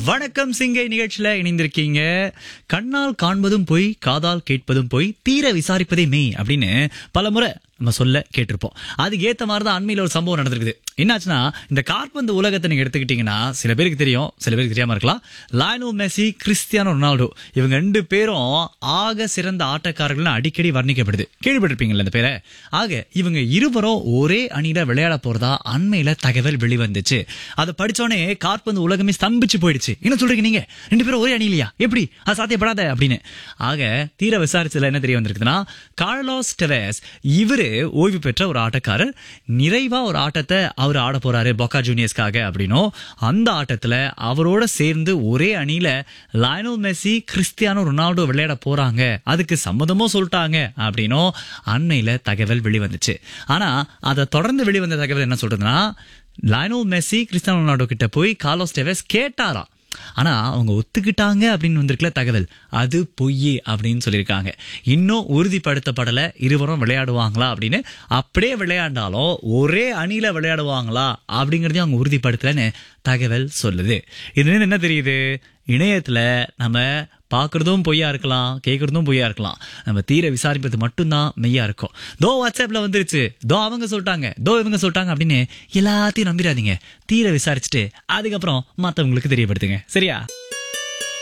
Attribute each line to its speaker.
Speaker 1: வணக்கம் சிங்கை நிகழ்ச்சியில இணைந்திருக்கீங்க கண்ணால் காண்பதும் போய் காதால் கேட்பதும் போய் தீர விசாரிப்பதே மெய் அப்படின்னு பல முறை நம்ம சொல்ல கேட்டிருப்போம் அதுக்கு ஏத்த மாதிரி தான் அண்மையில ஒரு சம்பவம் நடந்திருக்குது என்னாச்சுன்னா இந்த கார்பந்து உலகத்தை நீங்க எடுத்துக்கிட்டீங்கன்னா சில பேருக்கு தெரியும் சில பேருக்கு தெரியாம இருக்கலாம் லாயனோ மெஸ்ஸி கிறிஸ்டியானோ ரொனால்டோ இவங்க ரெண்டு பேரும் ஆக சிறந்த ஆட்டக்காரர்கள் அடிக்கடி வர்ணிக்கப்படுது கேள்விப்பட்டிருப்பீங்கல்ல இந்த பேரை ஆக இவங்க இருவரும் ஒரே அணியில விளையாட போறதா அண்மையில தகவல் வெளிவந்துச்சு அதை படிச்சோடனே கார்பந்து உலகமே ஸ்தம்பிச்சு போயிடுச்சு என்ன சொல்றீங்க நீங்க ரெண்டு பேரும் ஒரே அணிலையா எப்படி அது சாத்தியப்படாத அப்படின்னு ஆக தீர விசாரிச்சதுல என்ன தெரிய வந்திருக்குதுன்னா கார்லோஸ் டெரஸ் இவரு ஓய்வு பெற்ற ஒரு ஆட்டக்காரர் நிறைவா ஒரு ஆட்டத்தை அவர் ஆட போறாரு பொக்கா ஜூனியர்ஸ்க்காக அப்படின்னும் அந்த ஆட்டத்துல அவரோட சேர்ந்து ஒரே அணியில லயனல் மெஸ்ஸி கிறிஸ்டியானோ ரொனால்டோ விளையாட போறாங்க அதுக்கு சம்மதமும் சொல்லிட்டாங்க அப்படின்னும் அண்மையில தகவல் வெளிவந்துச்சு ஆனா அதை தொடர்ந்து வெளிவந்த தகவல் என்ன சொல்றதுன்னா லயனல் மெஸ்ஸி கிறிஸ்டியானோ ரொனால்டோ கிட்ட போய் கார்லோஸ் டெவஸ் கேட்டாராம் ஆனா அவங்க ஒத்துக்கிட்டாங்க அப்படின்னு வந்திருக்கல தகவல் அது பொய் அப்படின்னு சொல்லியிருக்காங்க இன்னும் உறுதிப்படுத்தப்படல இருவரும் விளையாடுவாங்களா அப்படின்னு அப்படியே விளையாண்டாலும் ஒரே அணியில விளையாடுவாங்களா அப்படிங்கறதையும் அவங்க உறுதிப்படுத்தலன்னு தகவல் சொல்லுது இதுல என்ன தெரியுது இணையத்துல நம்ம பார்க்கறதும் பொய்யா இருக்கலாம் கேட்கறதும் பொய்யா இருக்கலாம் நம்ம தீர விசாரிப்பது மட்டும்தான் மெய்யா இருக்கும் தோ வாட்ஸ்அப்ல வந்துருச்சு தோ அவங்க சொல்லிட்டாங்க தோ இவங்க சொல்லிட்டாங்க அப்படின்னு எல்லாத்தையும் நம்பிடாதீங்க தீர விசாரிச்சுட்டு அதுக்கப்புறம் மத்தவங்களுக்கு தெரியப்படுத்துங்க சரியா